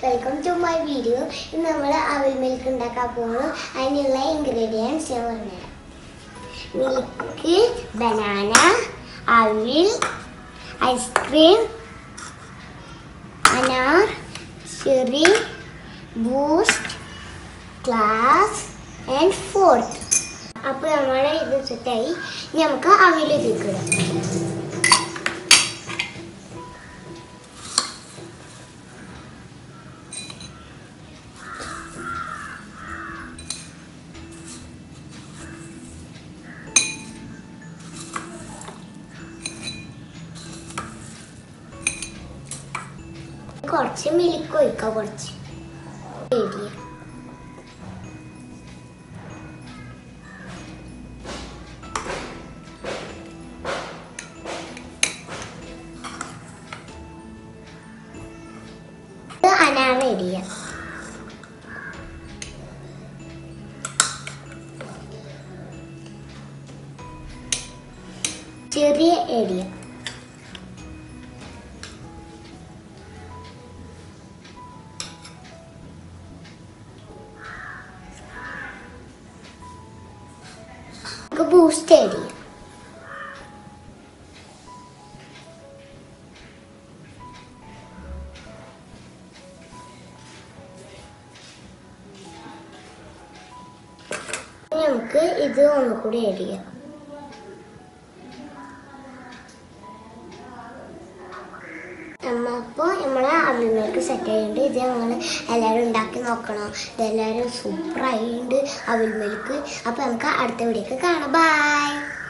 welcome to my video ഇന്ന് നമ്മൾ അവിൽ മിൽക്ക് ഉണ്ടാക്കാൻ പോകുന്നു അതിനുള്ള ഇൻഗ്രീഡിയൻസ് ഞാൻ പറഞ്ഞുതരാം മിൽക്ക് ബനാന അവിൽ ഐസ്ക്രീം അനാർ cherry Boost glass and fourth അപ്പോൾ നമ്മുടെ ഇത് സെറ്റായി ഇനി നമുക്ക് അവിലേക്ക് ഇടാം കുറച്ച് മിൽക്ക് ഒഴിക്കാം കുറച്ച് ഏരിയ അനാർ ഏരിയ ചെറിയ ഏരിയ നമുക്ക് ബൂസ്റ്റ് ഏരിയ ഇനി നമുക്ക് ഇത് ഒന്നുകൂടി ഏരിയ അപ്പോൾ നമ്മളെ അവിൽമേൽക്ക് സെറ്റ് ആയിട്ടുണ്ട് ഇത് ഞങ്ങൾ എല്ലാവരും ഉണ്ടാക്കി നോക്കണം ഇതെല്ലാവരും സൂപ്പർ ആയിട്ടുണ്ട് അവിൽമേൽക്ക് അപ്പോൾ നമുക്ക് അടുത്ത വീഡിയോക്ക് കാണാം ബൈ